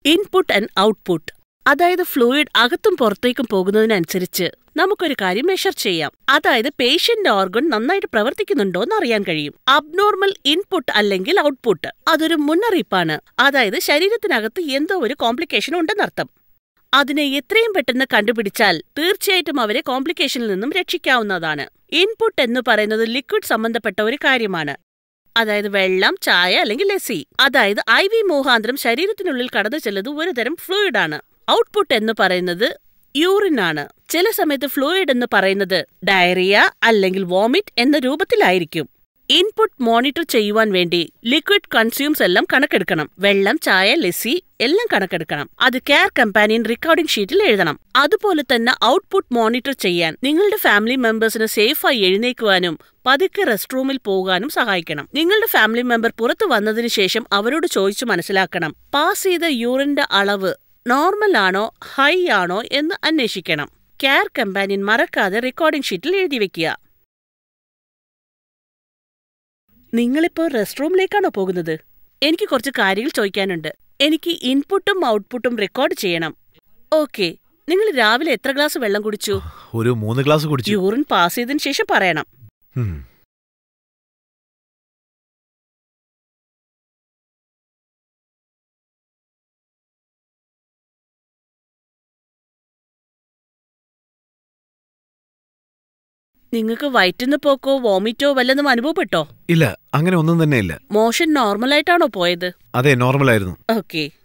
Input and output അതായത് fluid അകത്തും പുറത്തേക്കും പോകുന്നതിനനുസരിച്ച് നമുക്കൊരു കാര്യം മെഷർ ചെയ്യാം അതായത് പേഷ്യന്റ് ഓർഗൻ നന്നായിട്ട് പ്രവർത്തിക്കുന്നുണ്ടോ എന്ന് അറിയാൻ കഴിയും അബ്നോർമൽ ഇൻപുട്ട് അല്ലെങ്കിൽ ഔട്ട്പുട്ട് അതൊരു മുന്നറിയിപ്പാണ് അതായത് ശരീരത്തിനകത്ത് എന്തോ ഒരു കോംപ്ലിക്കേഷൻ ഉണ്ടെന്നർത്ഥം അതിനെ എത്രയും പെട്ടെന്ന് കണ്ടുപിടിച്ചാൽ തീർച്ചയായിട്ടും അവരെ കോംപ്ലിക്കേഷനിൽ നിന്നും രക്ഷിക്കാവുന്നതാണ് ഇൻപുട്ട് എന്ന് പറയുന്നത് ലിക്വിഡ് സംബന്ധപ്പെട്ട ഒരു കാര്യമാണ് അതായത് വെള്ളം ചായ അല്ലെങ്കിൽ ലസ്സി അതായത് ഐ വി മുഖാന്തരം ശരീരത്തിനുള്ളിൽ കടന്നു ചെല്ലുന്നത് ഒരുതരം ഫ്ലൂയിഡ് ആണ് ഔട്ട്പുട്ട് എന്ന് പറയുന്നത് യൂറിൻ ആണ് ചില സമയത്ത് ഫ്ലൂയിഡ് എന്ന് പറയുന്നത് ഡയറിയ അല്ലെങ്കിൽ വോമിറ്റ് എന്ന രൂപത്തിലായിരിക്കും ഇൻപുട്ട് മോണിറ്റർ ചെയ്യുവാൻ വേണ്ടി ലിക്വിഡ് കൺസ്യൂംസ് എല്ലാം കണക്കെടുക്കണം വെള്ളം ചായ ലസ്സി എല്ലാം കണക്കെടുക്കണം അത് കെയർ കമ്പാനിയൻ റെക്കോർഡിംഗ് ഷീറ്റിൽ എഴുതണം അതുപോലെ തന്നെ ഔട്ട്പുട്ട് മോണിറ്റർ ചെയ്യാൻ നിങ്ങളുടെ ഫാമിലി മെമ്പേഴ്സിന് സേഫായി എഴുന്നേക്കുവാനും പതുക്കെ റെസ്റ്റ് റൂമിൽ പോകാനും സഹായിക്കണം നിങ്ങളുടെ ഫാമിലി മെമ്പർ പുറത്തു വന്നതിന് ശേഷം അവരോട് ചോദിച്ചു മനസ്സിലാക്കണം പാസ് ചെയ്ത യൂറിന്റെ അളവ് നോർമൽ ആണോ ഹൈ ആണോ എന്ന് അന്വേഷിക്കണം കെയർ കമ്പാനിയൻ മറക്കാതെ റെക്കോർഡിംഗ് ഷീറ്റിൽ എഴുതി വെക്കുക നിങ്ങളിപ്പോ റെസ്റ്റ് റൂമിലേക്കാണോ പോകുന്നത് എനിക്ക് കുറച്ച് കാര്യങ്ങൾ ചോദിക്കാനുണ്ട് എനിക്ക് ഇൻപുട്ടും ഔട്ട്പുട്ടും റെക്കോർഡ് ചെയ്യണം ഓക്കെ നിങ്ങൾ രാവിലെ എത്ര ഗ്ലാസ് വെള്ളം കുടിച്ചു ഒരു മൂന്ന് ഗ്ലാസ് കുടിച്ചു യൂറിൻ പാസ് ചെയ്തതിനു ശേഷം പറയണം ഉം. നിങ്ങൾക്ക് വയറ്റുന്ന പോക്കോ വോമിറ്റോ വല്ലതും അനുഭവപ്പെട്ടോ ഇല്ല അങ്ങനെ ഒന്നും തന്നെ ഇല്ല മോഷൻ നോർമലായിട്ടാണോ പോയത് അതെ നോർമൽ ആയിരുന്നു ഓക്കെ